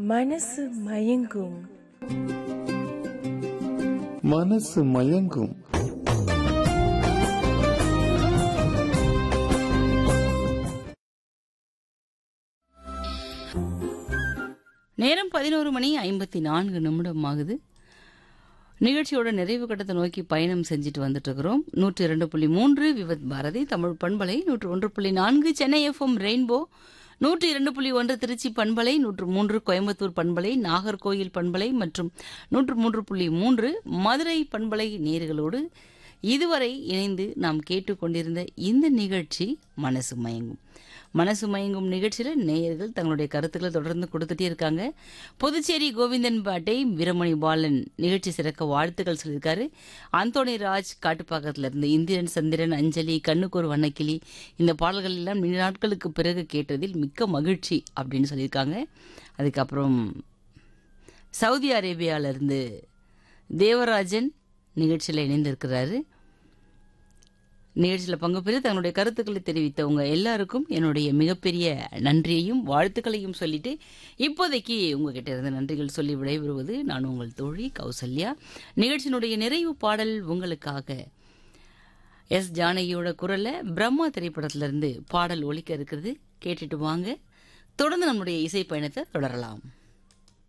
மனசு மயங்கும் மனசு மயங்கும் நேரம் பதினோரு மணி ஐம்பத்தி நான்கு நிமிடம் ஆகுது நிகழ்ச்சியோட நிறைவு கட்டத்தை நோக்கி பயணம் செஞ்சுட்டு வந்துட்டு இருக்கிறோம் நூற்றி இரண்டு புள்ளி மூன்று விவத் பாரதி தமிழ் பண்பலை நூற்று ஒன்று புள்ளி நான்கு சென்னை எஃப்எம் ரெயின்போ நூற்றி இரண்டு புள்ளி ஒன்று திருச்சி பண்பலை நூற்று மூன்று கோயம்புத்தூர் பண்பலை நாகர்கோயில் பண்பலை மற்றும் நூற்று மூன்று புள்ளி மூன்று மதுரை பண்பலை நேர்களோடு இதுவரை இணைந்து நாம் கேட்டுக்கொண்டிருந்த இந்த நிகழ்ச்சி மனசு மயங்கும் மனசு மயங்கும் நிகழ்ச்சியில் நேயர்கள் தங்களுடைய கருத்துக்களை தொடர்ந்து கொடுத்துட்டே இருக்காங்க புதுச்சேரி கோவிந்தன் பாட்டை வீரமணி பாலன் நிகழ்ச்சி சிறக்க வாழ்த்துக்கள் சொல்லியிருக்காரு அந்தோணி ராஜ் காட்டுப்பாக்கத்துல இருந்து இந்திரன் சந்திரன் அஞ்சலி கண்ணுக்கொரு வண்ணக்கிளி இந்த பாடல்கள் எல்லாம் நீண்ட நாட்களுக்கு பிறகு கேட்டதில் மிக்க மகிழ்ச்சி அப்படின்னு சொல்லியிருக்காங்க அதுக்கப்புறம் சவுதி அரேபியால இருந்து தேவராஜன் நிகழ்ச்சியில் இணைந்திருக்கிறாரு நிகழ்ச்சியில் பங்கு பெற்று தங்களுடைய கருத்துக்களை தெரிவித்தவங்க எல்லாருக்கும் என்னுடைய மிகப்பெரிய நன்றியையும் வாழ்த்துக்களையும் சொல்லிட்டு இப்போதைக்கு உங்ககிட்ட இருந்த நன்றிகள் சொல்லி விடைபெறுவது நான் உங்கள் தோழி கௌசல்யா நிகழ்ச்சியினுடைய நிறைவு பாடல் உங்களுக்காக எஸ் ஜானகியோட குரல்ல பிரம்மா திரைப்படத்திலிருந்து பாடல் ஒலிக்க இருக்கிறது கேட்டுட்டு வாங்க தொடர்ந்து நம்முடைய இசை பயணத்தை தொடரலாம்